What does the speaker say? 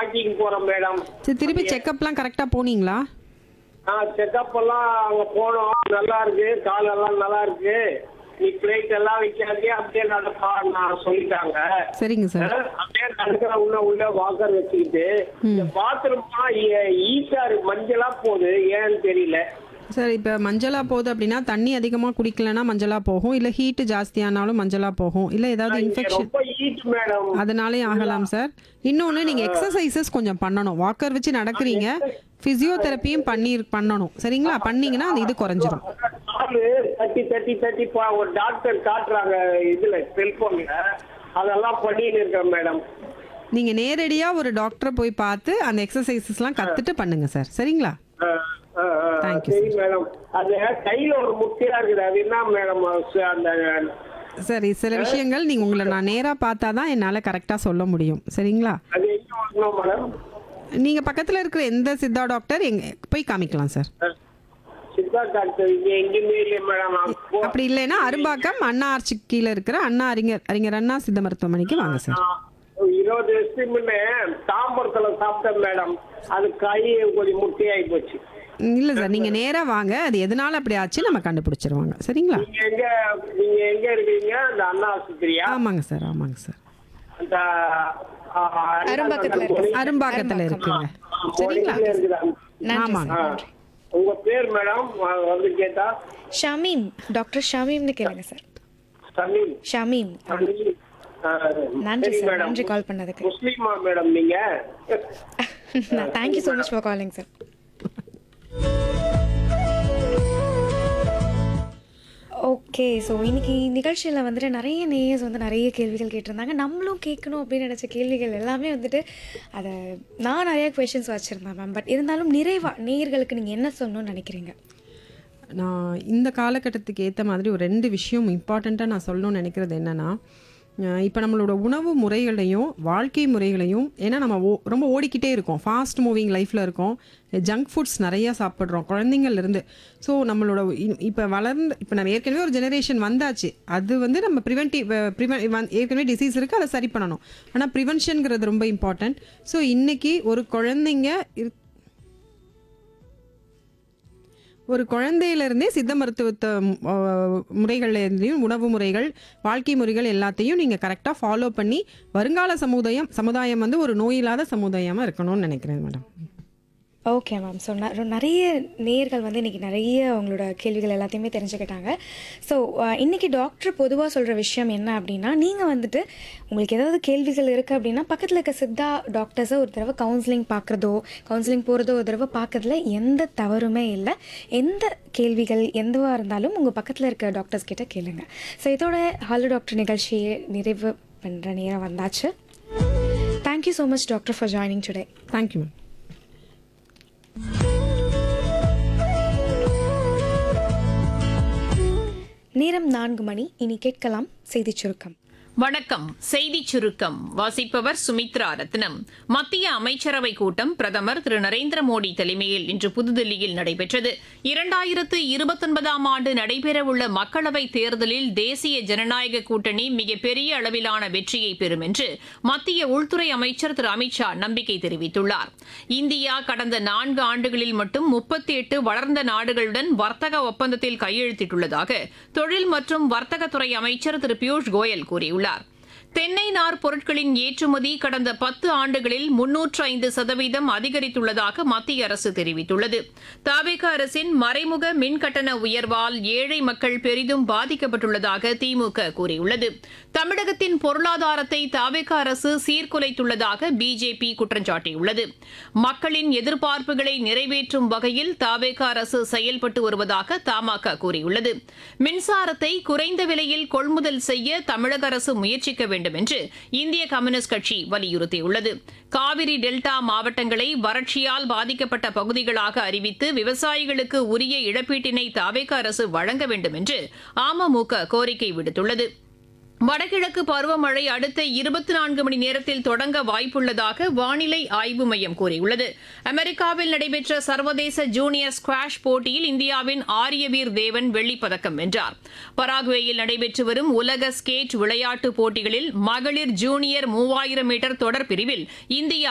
Walking போறோம் madam சரி திருப்பி செக்கப்லாம் கரெக்டாக போனீங்களா ஆ செக்கப் எல்லாம் அங்க போனோம் நல்லா இருக்கு கால் எல்லாம் நல்லா இருக்கு நீ பிளேட் எல்லாம் வைக்காதே அப்படியே நடப்பா நான் சொல்லிட்டாங்க சரிங்க சார் அப்படியே நடக்கிற உள்ள உள்ள வாக்கர் வச்சுக்கிட்டு இந்த பாத்ரூம்லாம் ஈஸா இருக்கு மஞ்சளா போகுது ஏன்னு தெரியல சார் இப்போ மஞ்சளாக போகுது அப்படின்னா தண்ணி அதிகமாக குடிக்கலனா மஞ்சளாக போகும் இல்லை ஹீட்டு ஜாஸ்தியானாலும் மஞ்சளாக போகும் இல்லை ஏதாவது இங்க இன்ஃபெக்ஷன் ரொம்ப ஈட் மேடம் அதனாலே ஆகலாம் சார் இன்னொன்று நீங்கள் எக்ஸசைசஸ் கொஞ்சம் பண்ணணும் வாக்கர் வச்சு நடக்கிறீங்க ஃபிசியோதெரப்பியும் பண்ணி பண்ணணும் சரிங்களா பண்ணீங்கன்னா அந்த இது குறைஞ்சிரும் காலு தட்டி தட்டி தட்டி பா ஒரு டாக்டர் காட்டுறாங்க இதுல செல்போன்ல அதெல்லாம் பண்ணிட்டு இருக்கேன் மேடம் நீங்கள் நேரடியாக ஒரு டாக்டரை போய் பார்த்து அந்த எக்ஸசைசஸ்லாம் கற்றுட்டு பண்ணுங்க சார் சரிங்களா ஆ, ஆ, ஆ. Thank you, சரி மேடம் அது கையில ஒரு முட்டையா இருக்குது அது என்ன மேடம் அந்த சரி சில விஷயங்கள் நீங்கள் உங்களை நான் நேராக பார்த்தா தான் என்னால் கரெக்டாக சொல்ல முடியும் சரிங்களா அது எங்க வரணும் மேடம் நீங்கள் பக்கத்தில் இருக்கிற எந்த சித்தா டாக்டர் எங்க போய் காமிக்கலாம் சார் சித்தா டாக்டர் இங்க எங்கேயுமே இல்லை மேடம் நான் போ- அப்படி இல்லைன்னா அரும்பாக்கம் அண்ணா ஆர்ச்சி கீழே இருக்கிற அண்ணா அறிஞர் அறிஞர் அண்ணா சித்த மருத்துவமனைக்கு வாங்க சார் நான் இருபது வருஷத்துக்கு முன்னே தாம்பரத்துல சாப்பிட்டேன் மேடம் அது கை கொஞ்சம் முட்டையாகி போச்சு இல்லை சார் நீங்கள் நேராக வாங்க அது எதனால அப்படி ஆச்சு நம்ம கண்டுபிடிச்சிருவாங்க சரிங்களா நீங்க எங்க நீங்க எங்க இருக்கீங்க அந்த அண்ணா ஆஸ்பத்திரியா ஆமாங்க சார் ஆமாங்க சார் அந்த ஆ, அரும்பாக்கத்துல அந்த இருக்கு. அரும்பாக்கத்தில் இருக்குங்க ஆ, சரிங்களா மொழியில இருக்குதா? நன்றி ஆமாங்க. சார் ஆ. நன்றி உங்க பேர் மேடம் வந்து கேட்டா ஷமீம் டாக்டர் ஷமீம்னு கேளுங்க சார் சமீம் ஷமீம் சமீம். ஆ, நன்றி சரி சார் மேடம். நன்றி கால் பண்ணதுக்கு முஸ்லீமா மேடம் நீங்க thank you so much for calling sir okay so இன்னைக்கு நிகழ்ச்சியில் வந்துட்டு நிறைய நேயர்ஸ் வந்து நிறைய கேள்விகள் கேட்டிருந்தாங்க நம்மளும் கேட்கணும் அப்படின்னு நினச்ச கேள்விகள் எல்லாமே வந்துட்டு அதை நான் நிறைய கொஷின்ஸ் வச்சுருந்தேன் மேம் பட் இருந்தாலும் நிறைவாக நேயர்களுக்கு நீங்கள் என்ன சொல்லணும்னு நினைக்கிறீங்க நான் இந்த காலகட்டத்துக்கு ஏற்ற மாதிரி ஒரு ரெண்டு விஷயம் இம்பார்ட்டண்ட்டாக நான் சொல்லணும்னு நினைக்கிறது என்னென்னா இப்போ நம்மளோட உணவு முறைகளையும் வாழ்க்கை முறைகளையும் ஏன்னா நம்ம ஓ ரொம்ப ஓடிக்கிட்டே இருக்கோம் ஃபாஸ்ட் மூவிங் லைஃப்பில் இருக்கோம் ஜங்க் ஃபுட்ஸ் நிறையா சாப்பிட்றோம் குழந்தைங்கள்லேருந்து ஸோ நம்மளோட இப்போ வளர்ந்து இப்போ நம்ம ஏற்கனவே ஒரு ஜெனரேஷன் வந்தாச்சு அது வந்து நம்ம ப்ரிவென்டிவ் ப்ரிவென் ஏற்கனவே டிசீஸ் இருக்குது அதை சரி பண்ணணும் ஆனால் ப்ரிவென்ஷனுங்கிறது ரொம்ப இம்பார்ட்டண்ட் ஸோ இன்றைக்கி ஒரு குழந்தைங்க இரு- ஒரு குழந்தையிலேருந்தே சித்த மருத்துவத்தை முறைகள்லேருந்தையும் உணவு முறைகள் வாழ்க்கை முறைகள் எல்லாத்தையும் நீங்கள் கரெக்டாக ஃபாலோ பண்ணி வருங்கால சமுதாயம் சமுதாயம் வந்து ஒரு நோயில்லாத சமுதாயமாக இருக்கணும்னு நினைக்கிறேன் மேடம் ஓகே மேம் ஸோ நிறைய நேர்கள் வந்து இன்றைக்கி நிறைய அவங்களோட கேள்விகள் எல்லாத்தையுமே தெரிஞ்சுக்கிட்டாங்க ஸோ இன்றைக்கி டாக்டர் பொதுவாக சொல்கிற விஷயம் என்ன அப்படின்னா நீங்கள் வந்துட்டு உங்களுக்கு ஏதாவது கேள்விகள் இருக்குது அப்படின்னா பக்கத்தில் இருக்க சித்தா டாக்டர்ஸை ஒரு தடவை கவுன்சிலிங் பார்க்குறதோ கவுன்சிலிங் போகிறதோ ஒரு தடவை பார்க்கறதுல எந்த தவறுமே இல்லை எந்த கேள்விகள் எதுவாக இருந்தாலும் உங்கள் பக்கத்தில் இருக்க டாக்டர்ஸ் கிட்ட கேளுங்க ஸோ இதோட ஹலோ டாக்டர் நிகழ்ச்சியை நிறைவு பண்ணுற நேரம் வந்தாச்சு thank you so much doctor for joining today thank you ma'am நேரம் நான்கு மணி இனி கேட்கலாம் செய்திச் சுருக்கம் வணக்கம் செய்தி சுருக்கம் வாசிப்பவர் சுமித்ரா ரத்னம் மத்திய அமைச்சரவை கூட்டம் பிரதமர் திரு நரேந்திர மோடி தலைமையில் இன்று புதுதில்லியில் நடைபெற்றது இரண்டாயிரத்து இருபத்தொன்பதாம் ஆண்டு நடைபெறவுள்ள மக்களவைத் தேர்தலில் தேசிய ஜனநாயக கூட்டணி மிகப்பெரிய அளவிலான வெற்றியை பெறும் என்று மத்திய உள்துறை அமைச்சர் திரு அமித்ஷா நம்பிக்கை தெரிவித்துள்ளார் இந்தியா கடந்த நான்கு ஆண்டுகளில் மட்டும் முப்பத்தி எட்டு வளர்ந்த நாடுகளுடன் வர்த்தக ஒப்பந்தத்தில் கையெழுத்திட்டுள்ளதாக தொழில் மற்றும் வர்த்தகத்துறை அமைச்சர் திரு பியூஷ் கோயல் கூறியுள்ளார் தென்னை நார் பொருட்களின் ஏற்றுமதி கடந்த பத்து ஆண்டுகளில் முன்னூற்று ஐந்து சதவீதம் அதிகரித்துள்ளதாக மத்திய அரசு தெரிவித்துள்ளது தாவேக அரசின் மறைமுக மின் கட்டண உயர்வால் ஏழை மக்கள் பெரிதும் பாதிக்கப்பட்டுள்ளதாக திமுக கூறியுள்ளது தமிழகத்தின் பொருளாதாரத்தை தாவேக அரசு சீர்குலைத்துள்ளதாக பிஜேபி குற்றம் சாட்டியுள்ளது மக்களின் எதிர்பார்ப்புகளை நிறைவேற்றும் வகையில் தாவேக அரசு செயல்பட்டு வருவதாக தமாக கூறியுள்ளது மின்சாரத்தை குறைந்த விலையில் கொள்முதல் செய்ய தமிழக அரசு முயற்சிக்க வேண்டும் என்று இந்திய கம்யூனிஸ்ட் கட்சி வலியுறுத்தியுள்ளது காவிரி டெல்டா மாவட்டங்களை வறட்சியால் பாதிக்கப்பட்ட பகுதிகளாக அறிவித்து விவசாயிகளுக்கு உரிய இழப்பீட்டினை தாவேக அரசு வழங்க வேண்டும் என்று அமமுக கோரிக்கை விடுத்துள்ளது வடகிழக்கு பருவமழை அடுத்த இருபத்தி நான்கு மணி நேரத்தில் தொடங்க வாய்ப்புள்ளதாக வானிலை ஆய்வு மையம் கூறியுள்ளது அமெரிக்காவில் நடைபெற்ற சர்வதேச ஜூனியர் ஸ்குவாஷ் போட்டியில் இந்தியாவின் ஆரியவீர் தேவன் வெள்ளிப் பதக்கம் வென்றார் பராகுவேயில் நடைபெற்று வரும் உலக ஸ்கேட் விளையாட்டுப் போட்டிகளில் மகளிர் ஜூனியர் மூவாயிரம் மீட்டர் தொடர் பிரிவில் இந்தியா